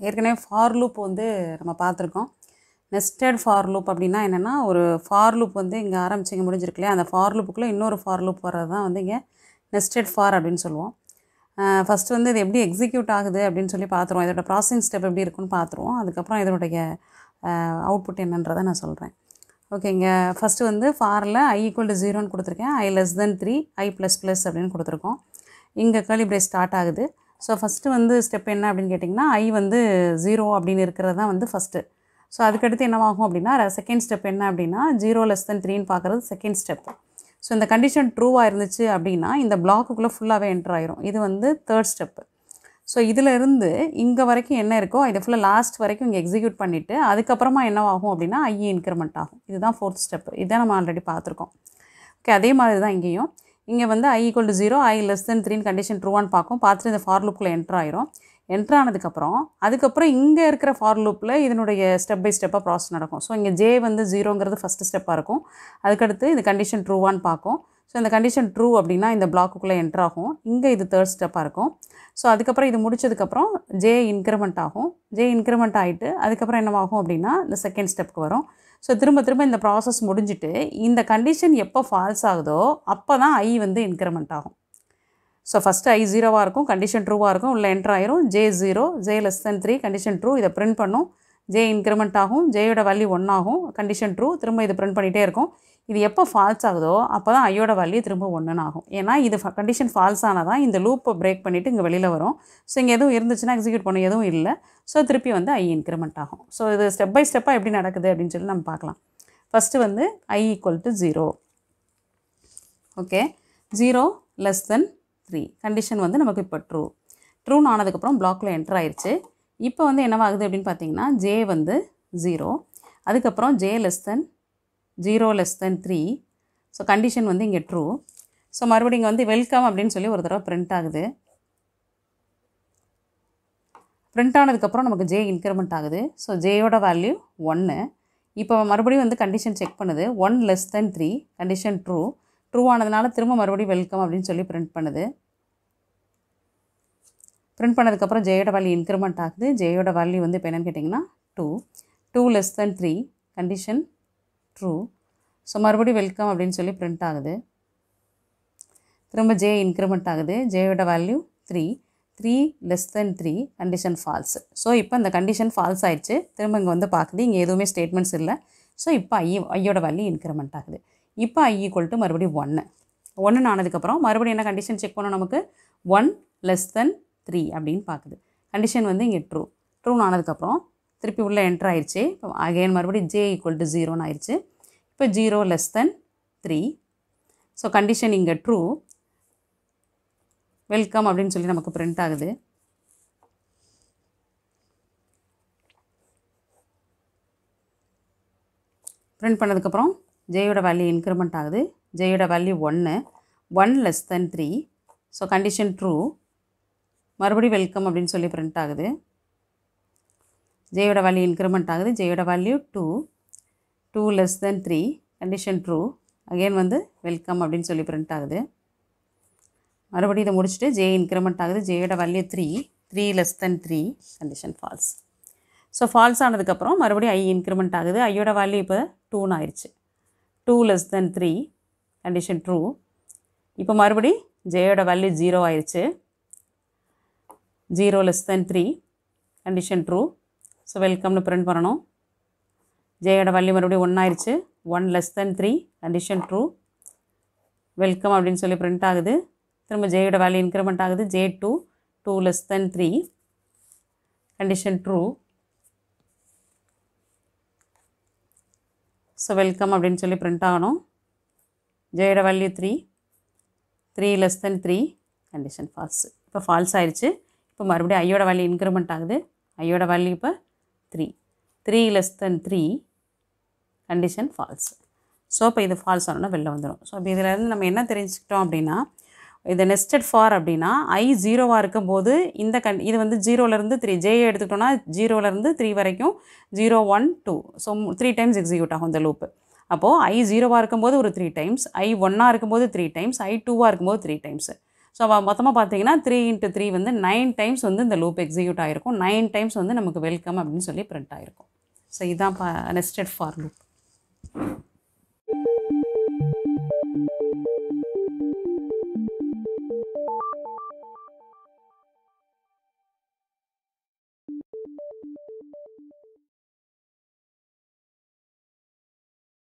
ஏற்கனவே for loop வந்து நம்ம பார்த்துருக்கோம் நெஸ்டட் ஃபார் லூப் அப்படின்னா என்னென்னா ஒரு ஃபார் லூப் வந்து இங்கே ஆரம்பிச்சு இங்கே முடிஞ்சிருக்கு இல்லையா அந்த ஃபார் லூப்புக்குள்ளே இன்னொரு ஃபார் லூப் வர்றது தான் வந்து இங்கே நெஸ்டட் ஃபார் அப்படின்னு சொல்லுவோம் ஃபஸ்ட்டு வந்து இது எப்படி எக்ஸிக்யூட் ஆகுது அப்படின்னு சொல்லி பார்த்துருவோம் இதோட ப்ராசஸிங் ஸ்டெப் எப்படி இருக்குன்னு பார்த்துருவோம் அதுக்கப்புறம் இதனுடைய அவுட்புட் என்னன்றதை நான் சொல்கிறேன் ஓகேங்க ஃபஸ்ட்டு வந்து ஃபாரில் ஐ ஈக்குவல் டு ஜீரோன்னு கொடுத்துருக்கேன் i less than three i plus plus அப்படின்னு கொடுத்துருக்கோம் இங்கே கர்லி பிரேஸ் ஸ்டார்ட் ஆகுது ஸோ ஃபஸ்ட்டு வந்து ஸ்டெப் என்ன அப்படின்னு கேட்டிங்கன்னா ஐ வந்து ஜீரோ அப்படின்னு இருக்கிறது தான் வந்து ஃபஸ்ட்டு ஸோ அதுக்கடுத்து என்னவாகும் அப்படின்னா செகண்ட் ஸ்டெப் என்ன அப்படின்னா ஜீரோ லெஸ் தென் த்ரீன்னு பார்க்குறது செகண்ட் ஸ்டெப் ஸோ இந்த கண்டிஷன் ட்ரூவாக இருந்துச்சு அப்படின்னா இந்த பிளாக்குள்ளே ஃபுல்லாகவே என்டர் ஆயிரும் இது வந்து தேர்ட் ஸ்டெப்பு ஸோ இதில் இருந்து இங்கே வரைக்கும் என்ன இருக்கோ இதை ஃபுல்லாக லாஸ்ட் வரைக்கும் இங்கே எக்ஸிக்யூட் பண்ணிவிட்டு அதுக்கப்புறமா என்னவாகும் அப்படின்னா ஐ இன்க்ரிமெண்ட் ஆகும் இதுதான் ஃபோர்த் ஸ்டெப் இதை நம்ம ஆல்ரெடி பார்த்துருக்கோம் ஓகே அதே மாதிரி தான் இங்கேயும் இங்கே வந்து i equal to zero i less than த்ரீன் கண்டிஷன் ட்ரூவான்னு பார்க்கும் பார்த்துட்டு இந்த ஃபார் லூப்பில் என்ட்ரு ஆயிரும் என்ட்ரு ஆனதுக்கப்புறம் அதுக்கப்புறம் இங்கே இருக்கிற ஃபார் லூப்பில் இதனுடைய ஸ்டெப் பை ஸ்டெப்பாக ப்ராசஸ் நடக்கும் ஸோ இங்கே ஜே வந்து ஜீரோங்கிறது ஃபஸ்ட்டு ஸ்டெப்பாக இருக்கும் அதுக்கடுத்து இது கண்டிஷன் ட்ரூவான்னு பார்க்கும் ஸோ இந்த கண்டிஷன் ட்ரூ அப்படின்னா இந்த பிளாக்குள்ளே என்ட்ரு ஆகும் இங்கே இது தேர்ட் ஸ்டெப்பாக இருக்கும் ஸோ அதுக்கப்புறம் இது முடிச்சதுக்கப்புறம் ஜே இன்க்ரிமெண்ட் ஆகும் ஜே இன்க்ரிமெண்ட் ஆகிட்டு அதுக்கப்புறம் என்னவாகும் அப்படின்னா இந்த செகண்ட் ஸ்டெப்புக்கு வரும் ஸோ திரும்ப திரும்ப இந்த ப்ராசஸ் முடிஞ்சுட்டு இந்த கண்டிஷன் எப்போ ஃபால்ஸ் ஆகுதோ அப்போ தான் ஐ வந்து இன்க்ரிமெண்ட் ஆகும் ஸோ ஃபஸ்ட்டு ஐ ஜீரோவாக இருக்கும் கண்டிஷன் ட்ரூவாக இருக்கும் உள்ள என்ட்ரு ஆயிரும் j zero j less than three condition true இதை பிரிண்ட் பண்ணும் ஜே இன்க்ரிமெண்ட் ஆகும் ஜேயோட வேல்யூ ஒன் ஆகும் கண்டிஷன் ட்ரூ திரும்ப இது பிரிண்ட் பண்ணிகிட்டே இருக்கும் இது எப்போ ஃபால்ஸ் ஆகுதோ அப்போ தான் ஐயோட வேல்யூ திரும்ப ஒன்றுன்னு ஆகும் ஏன்னா இது கண்டிஷன் ஃபால்ஸ் ஆனால் தான் இந்த லூப்பை பிரேக் பண்ணிவிட்டு இங்கே வெளியில் வரும் ஸோ இங்கே எதுவும் இருந்துச்சுன்னா எக்ஸிக்யூட் பண்ண எதுவும் இல்லை ஸோ திருப்பி வந்து ஐ இன்க்ரிமெண்ட் ஆகும் ஸோ இது ஸ்டெப் பை ஸ்டெப்பாக எப்படி நடக்குது அப்படின்னு சொல்லி நம்ம பார்க்கலாம் ஃபஸ்ட்டு வந்து i equal to zero okay zero less than three condition வந்து நமக்கு இப்போ ட்ரூ ட்ரூன்னு ஆனதுக்கப்புறம் பிளாக்கில் என்டர் ஆயிடுச்சு இப்போ வந்து என்னவாகுது அப்படின்னு பார்த்தீங்கன்னா ஜே வந்து ஜீரோ அதுக்கப்புறம் j less than zero less than three so condition வந்து இங்கே ட்ரூ ஸோ மறுபடியும் இங்கே வந்து வெல்கம் அப்படின்னு சொல்லி ஒரு தடவை பிரிண்ட் ஆகுது பிரிண்ட் ஆனதுக்கப்புறம் நமக்கு ஜே இன்க்ரிமெண்ட் ஆகுது ஸோ ஜேயோட வேல்யூ ஒன்று இப்போ மறுபடியும் வந்து கண்டிஷன் செக் பண்ணுது one less than three condition true true ஆனதுனால திரும்ப மறுபடியும் வெல்கம் அப்படின்னு சொல்லி பிரிண்ட் பண்ணுது பிரிண்ட் பண்ணதுக்கப்புறம் ஜேயோட வேல்யூ இன்க்ரிமெண்ட் ஆகுது ஜேயோட வேல்யூ வந்து இப்போ என்னென்னு கேட்டிங்கன்னா two two less than three condition true so மறுபடியும் வெல்கம் அப்படின்னு சொல்லி பிரிண்ட் ஆகுது திரும்ப ஜே இன்க்ரிமெண்ட் ஆகுது ஜேயோட value three three less than three condition false so இப்போ இந்த கண்டிஷன் ஃபால்ஸ் ஆயிடுச்சு திரும்ப இங்கே வந்து பார்க்குது இங்கே எதுவுமே ஸ்டேட்மெண்ட்ஸ் இல்லை ஸோ இப்போ ஐ ஐயோட வேல்யூ இன்க்ரிமெண்ட் ஆகுது இப்போ ஐ ஈக்குவல் டு மறுபடியும் ஒன்று ஒன்றுன்னு ஆனதுக்கப்புறம் மறுபடியும் என்ன கண்டிஷன் செக் பண்ணோம் நமக்கு ஒன் லெஸ் தென் த்ரீ அப்படின்னு பார்க்குது கண்டிஷன் வந்து இங்கே ட்ரூ ட்ரூன்னு ஆனதுக்கப்புறம் திருப்பி உள்ளே என்ட்ரு ஆயிடுச்சு இப்போ அகைன் மறுபடியும் ஜே ஈக்குவல் டு ஜீரோன்னு ஆயிடுச்சு இப்போ zero less than three so condition இங்கே ட்ரூ வெல்கம் அப்படின்னு சொல்லி நமக்கு பிரிண்ட் ஆகுது பிரிண்ட் பண்ணதுக்கப்புறம் ஜேயோட வேல்யூ இன்க்ரிமெண்ட் ஆகுது ஜேயோட வேல்யூ ஒன்று one less than three so condition true மறுபடியும் வெல்கம் அப்படின்னு சொல்லி பிரிண்ட் ஆகுது ஜேயோட வேல்யூ இன்க்ரிமெண்ட் ஆகுது ஜேயோட value two two less than three condition true again வந்து வெல்கம் அப்படின்னு சொல்லி பிரிண்ட் ஆகுது மறுபடியும் இதை முடிச்சுட்டு ஜே இன்க்ரிமெண்ட் ஆகுது ஜேயோட value three three less than three condition false so false ஆனதுக்கப்புறம் மறுபடியும் ஐ இன்க்ரிமெண்ட் ஆகுது ஐயோட வேல்யூ இப்போ டூன்னு ஆயிடுச்சு two less than three condition true இப்போ மறுபடி ஜேயோட வேல்யூ ஜீரோ ஆயிடுச்சு zero less than three condition true so வெல்கம்னு பிரிண்ட் பண்ணணும் ஜேயோட வேல்யூ மறுபடியும் ஒன் ஆயிடுச்சு one less than three condition true welcome அப்படின்னு சொல்லி பிரிண்ட் ஆகுது திரும்ப ஜேயோட வேல்யூ இன்க்ரிமெண்ட் ஆகுது j two two less than three condition true so welcome அப்படின்னு சொல்லி பிரிண்ட் ஆகணும் ஜேயோட value three three less than three condition falls இப்போ ஃபால்ஸ் ஆயிடுச்சு இப்போ மறுபடியும் ஐயோட வேல்யூ இன்க்ரிமெண்ட் ஆகுது ஐயோட வேல்யூ இப்போ three three less than three condition false so இப்போ இது ஃபால்ஸ் ஆனோன்னா வெளில வந்துடும் ஸோ இப்போ இதிலேருந்து நம்ம என்ன தெரிஞ்சுக்கிட்டோம் அப்படின்னா இது நெஸ்டட் ஃபார் அப்படின்னா ஐ ஜீரோவாக இருக்கும்போது இந்த கண் இது வந்து ஜீரோலேருந்து த்ரீ ஜே எடுத்துக்கிட்டோன்னா ஜீரோலேருந்து த்ரீ வரைக்கும் zero one two so three times execute ஆகும் இந்த லூப்பு அப்போது ஐ ஜீரோவாக இருக்கும்போது ஒரு த்ரீ டைம்ஸ் ஐ ஒன்னாக இருக்கும்போது த்ரீ டைம்ஸ் ஐ டூவாக இருக்கும்போது த்ரீ டைம்ஸ் ஸோ மொத்தமாக பார்த்தீங்கன்னா த்ரீ இன்ட்டு த்ரீ வந்து நைன் டைம்ஸ் வந்து இந்த லூப் எக்ஸிக்யூட் ஆகிருக்கும் நைன் டைம்ஸ் வந்து நமக்கு வெல்கம் அப்படின்னு சொல்லி பிரிண்ட் ஆகிருக்கும் ஸோ இதுதான் நெஸ்டட் ஃபார் லூப்